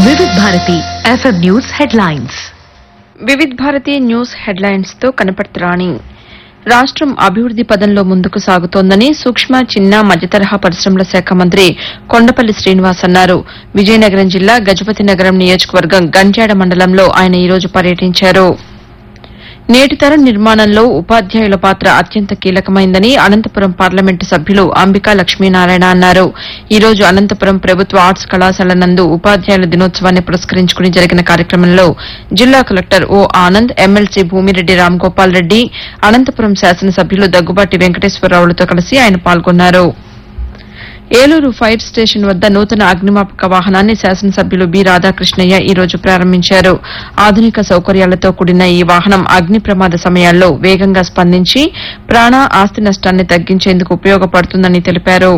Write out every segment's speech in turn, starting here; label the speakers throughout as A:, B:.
A: Vividh Bharati FM news headlines
B: Vividh Bharati news headlines తో కనపడుతురాని రాష్ట్రం అభివృద్ది పదంలో ముందుకు సాగుతోందని సూక్ష్మ చిన్న మధ్యతరహా పరిశ్రమల శాఖ మంత్రి కొండపల్లి శ్రీనివాస్ అన్నారు విజయనగరం జిల్లా గజపతి నగరం నియోజకవర్గం గంట్యాడ మండలంలో ఆయన ఈ రోజు పర్యటించారు నేటి తరం నిర్మాణంలో ఉపాధ్యాయుల పాత్ర అత్యంత కీలకమైందని అనంతపురం పార్లమెంటు సభ్యులు అంబికా లక్ష్మీనారాయణ అన్నారు ఈ రోజు అనంతపురం ప్రభుత్వ ఆర్ట్స్ కళాశాల నందు ఉపాధ్యాయుల దినోత్సవాన్ని పురస్కరించుకుని జరిగిన కార్యక్రమంలో జిల్లా collector O Anand MLC Bhumireddy Ramgopal Reddy Anantapur శాసనసభ్యులు దగ్గుబాటి వెంకటేశ్వరరావులతో కలిసి ఆయన పాల్గొన్నారు ఏలూరు ఫైర్ స్టేషన్ వద్ద నూతన అగ్నిమాపక వాహనాన్ని శాసనసభ్యులు బి రాధాకృష్ణయ్య ఈ రోజు ప్రారంభించారు ఆధునిక సౌకర్యాలతో కూడిన ఈ వాహనం అగ్ని ప్రమాద సమయాల్లో వేగంగా స్పందించి ప్రాణ ఆస్తి నష్టాన్ని తగ్గించేందుకు ఉపయోగపడుతుందని తెలిపారు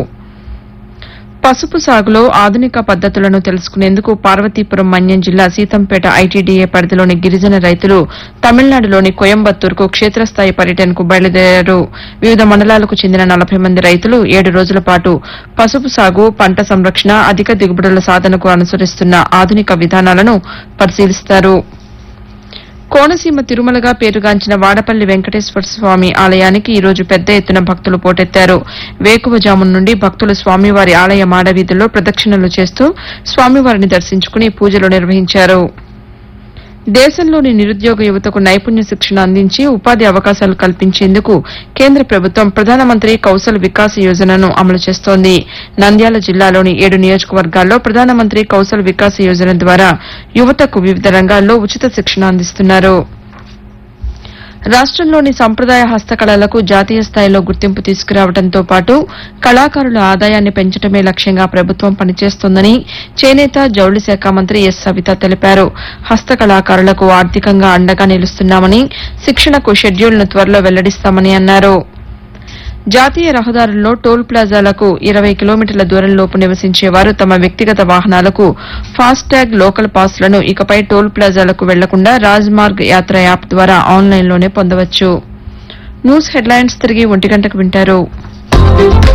B: పసుపు సాగులో ఆధునిక పద్దతులను తెలుసుకునేందుకు పార్వతీపురం మన్యం జిల్లా సీతంపేట ఐటీడీఏ పరిధిలోని గిరిజన రైతులు తమిళనాడులోని కోయంబత్తూరుకు క్షేత్రస్థాయి పర్యటనకు బయలుదేరారు వివిధ మండలాలకు చెందిన నలభై మంది రైతులు ఏడు రోజుల పాటు పసుపు సాగు పంట సంరక్షణ అధిక దిగుబడుల సాధనకు అనుసరిస్తున్న ఆధునిక విధానాలను పరిశీలిస్తారు కోనసీమ తిరుమలగా పేరుగాంచిన వాడపల్లి వెంకటేశ్వర స్వామి ఆలయానికి ఈ రోజు పెద్ద ఎత్తున భక్తులు పోటెత్తారు వేకువజామున నుండి భక్తులు స్వామివారి ఆలయ మాడవీధుల్లో ప్రదక్షిణలు చేస్తూ స్వామివారిని దర్శించుకుని పూజలు నిర్వహించారు దేశంలోని నిరుద్యోగ యువతకు నైపుణ్య శిక్షణ అందించి ఉపాధి అవకాశాలు కల్పించేందుకు కేంద్ర ప్రభుత్వం ప్రధానమంత్రి కౌశల్ వికాస్ యోజనను అమలు చేస్తోంది నంద్యాల జిల్లాలోని ఏడు నియోజకవర్గాల్లో ప్రధానమంత్రి కౌశల్ వికాస్ యోజన ద్వారా యువతకు వివిధ రంగాల్లో ఉచిత శిక్షణ అందిస్తున్నారు రాష్టంలోని సంప్రదాయ హస్తకళలకు జాతీయ స్థాయిలో గుర్తింపు తీసుకురావడంతో పాటు కళాకారుల ఆదాయాన్ని పెంచడమే లక్ష్యంగా ప్రభుత్వం పనిచేస్తోందని చేనేత జౌళి శాఖ మంత్రి ఎస్ సవిత తెలిపారు హస్తకళాకారులకు ఆర్థికంగా అండగా నిలుస్తున్నామని శిక్షణకు షెడ్యూల్ను త్వరలో వెల్లడిస్తామని అన్నారు జాతీయ రహదారుల్లో టోల్ ప్లాజాలకు ఇరవై కిలోమీటర్ల దూరంలోపు నివసించేవారు తమ వ్యక్తిగత వాహనాలకు ఫాస్టాగ్ లోకల్ పాస్లను ఇకపై టోల్ ప్లాజాలకు వెళ్లకుండా రాజ్మార్గ్ యాత్ర యాప్ ద్వారా ఆన్లైన్లోనే పొందవచ్చు న్యూస్ హెడ్లైన్స్ తిరిగి ఒంటి గంటకు వింటారు